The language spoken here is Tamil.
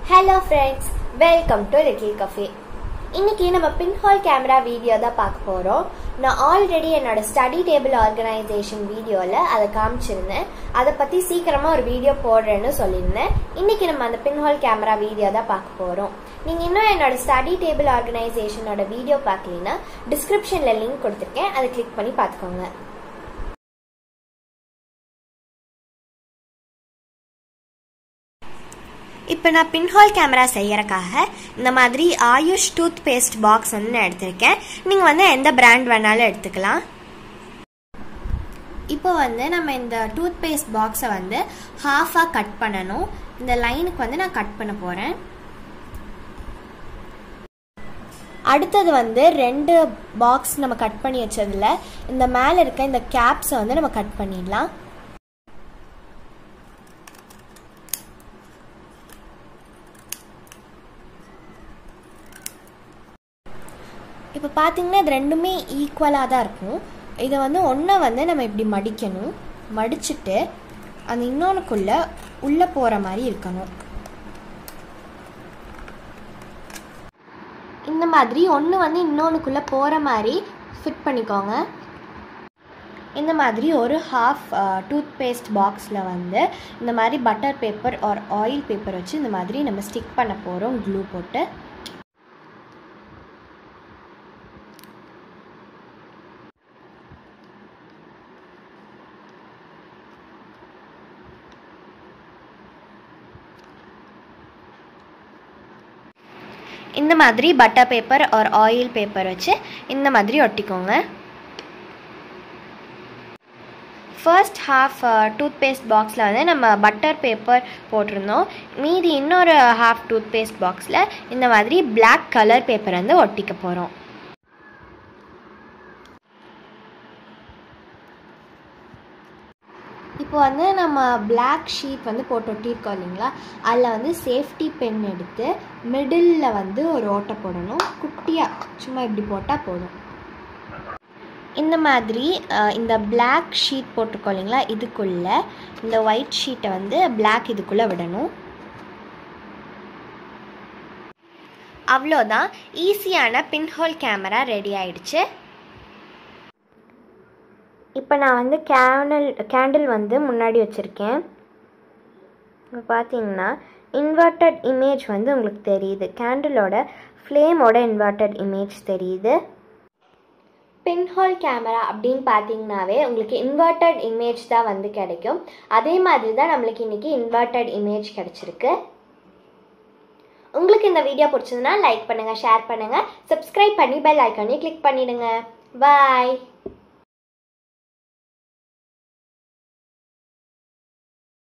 hello friends welcome to little cafe இன்னைக்கு நம்ம பின்ஹால் கேமரா வீடியோ தான் பார்க்க போகிறோம் நான் ஆல்ரெடி என்னோட ஸ்டடி டேபிள் ஆர்கனைசேஷன் வீடியோவில் அதை காமிச்சிருந்தேன் அதை பற்றி சீக்கிரமாக ஒரு வீடியோ போடுறேன்னு சொல்லியிருந்தேன் இன்னைக்கு நம்ம அந்த பின்ஹால் கேமரா வீடியோ தான் பார்க்க போகிறோம் நீங்கள் இன்னும் என்னோட ஸ்டடி டேபிள் ஆர்கனைசேஷனோட வீடியோ பார்க்கலனா டிஸ்கிரிப்ஷனில் லிங்க் கொடுத்துருக்கேன் அதை கிளிக் பண்ணி பார்த்துக்கோங்க இப்போ நான் பின்ஹால் கேமரா செய்யறக்காக இந்த மாதிரி ஆயுஷ் டூத் பேஸ்ட் பாக்ஸ் வந்து நான் எடுத்திருக்கேன் நீங்கள் வந்து எந்த பிராண்ட் வேணாலும் எடுத்துக்கலாம் இப்போ வந்து நம்ம இந்த டூத் பேஸ்ட் பாக்ஸை வந்து ஹாஃபாக கட் பண்ணணும் இந்த லைனுக்கு வந்து நான் கட் பண்ண போகிறேன் அடுத்தது வந்து ரெண்டு பாக்ஸ் நம்ம கட் பண்ணி வச்சதுல இந்த மேலே இருக்க இந்த கேப்ஸை வந்து நம்ம கட் பண்ணிடலாம் இப்போ பார்த்தீங்கன்னா இது ரெண்டுமே ஈக்குவலாக தான் இருக்கும் இதை வந்து ஒன்றை வந்து நம்ம இப்படி மடிக்கணும் மடிச்சுட்டு அந்த இன்னொன்றுக்குள்ளே உள்ளே போகிற மாதிரி இருக்கணும் இந்த மாதிரி ஒன்று வந்து இன்னொன்றுக்குள்ளே போகிற மாதிரி ஃபிட் பண்ணிக்கோங்க இந்த மாதிரி ஒரு ஹாஃப் டூத் பேஸ்ட் பாக்ஸில் வந்து இந்த மாதிரி butter paper or oil paper வச்சு இந்த மாதிரி நம்ம ஸ்டிக் பண்ண போகிறோம் க்ளூ போட்டு இந்த மாதிரி butter paper or oil paper வச்சு இந்த மாதிரி ஒட்டிக்கோங்க ஃபர்ஸ்ட் ஹாஃப் டூத் பேஸ்ட் பாக்ஸில் வந்து நம்ம பட்டர் பேப்பர் போட்டிருந்தோம் மீதி இன்னொரு ஹாஃப் டூத் பேஸ்ட் பாக்ஸில் இந்த மாதிரி பிளாக் கலர் பேப்பர் வந்து ஒட்டிக்க போகிறோம் இப்போ வந்து நம்ம பிளாக் ஷீட் வந்து போட்டு ஒட்டியிருக்கோம் இல்லைங்களா அதில் வந்து சேஃப்டி பென் எடுத்து மிடில் வந்து ஒரு ஓட்டை போடணும் குட்டியாக சும்மா இப்படி போட்டால் போதும் இந்த மாதிரி இந்த பிளாக் ஷீட் போட்டிருக்கோம் இல்லைங்களா இதுக்குள்ளே இந்த ஒயிட் ஷீட்டை வந்து பிளாக் இதுக்குள்ளே விடணும் அவ்வளோதான் ஈஸியான பின்ஹோல் கேமரா ரெடி ஆயிடுச்சு இப்போ நான் வந்து கேண்டில் கேண்டில் வந்து முன்னாடி வச்சுருக்கேன் இப்போ பார்த்தீங்கன்னா இன்வெர்டட் இமேஜ் வந்து உங்களுக்கு தெரியுது கேண்டிலோட ஃப்ளேமோட இன்வெர்டட் இமேஜ் தெரியுது பின்ஹோல் கேமரா அப்படின்னு பார்த்தீங்கன்னாவே உங்களுக்கு இன்வெர்டட் இமேஜ் தான் வந்து கிடைக்கும் அதே மாதிரி தான் நம்மளுக்கு இன்றைக்கி இன்வெர்டட் இமேஜ் கிடச்சிருக்கு உங்களுக்கு இந்த வீடியோ பிடிச்சதுன்னா லைக் பண்ணுங்கள் ஷேர் பண்ணுங்கள் சப்ஸ்கிரைப் பண்ணி பெல் ஐக்கானே கிளிக் பண்ணிவிடுங்க பாய்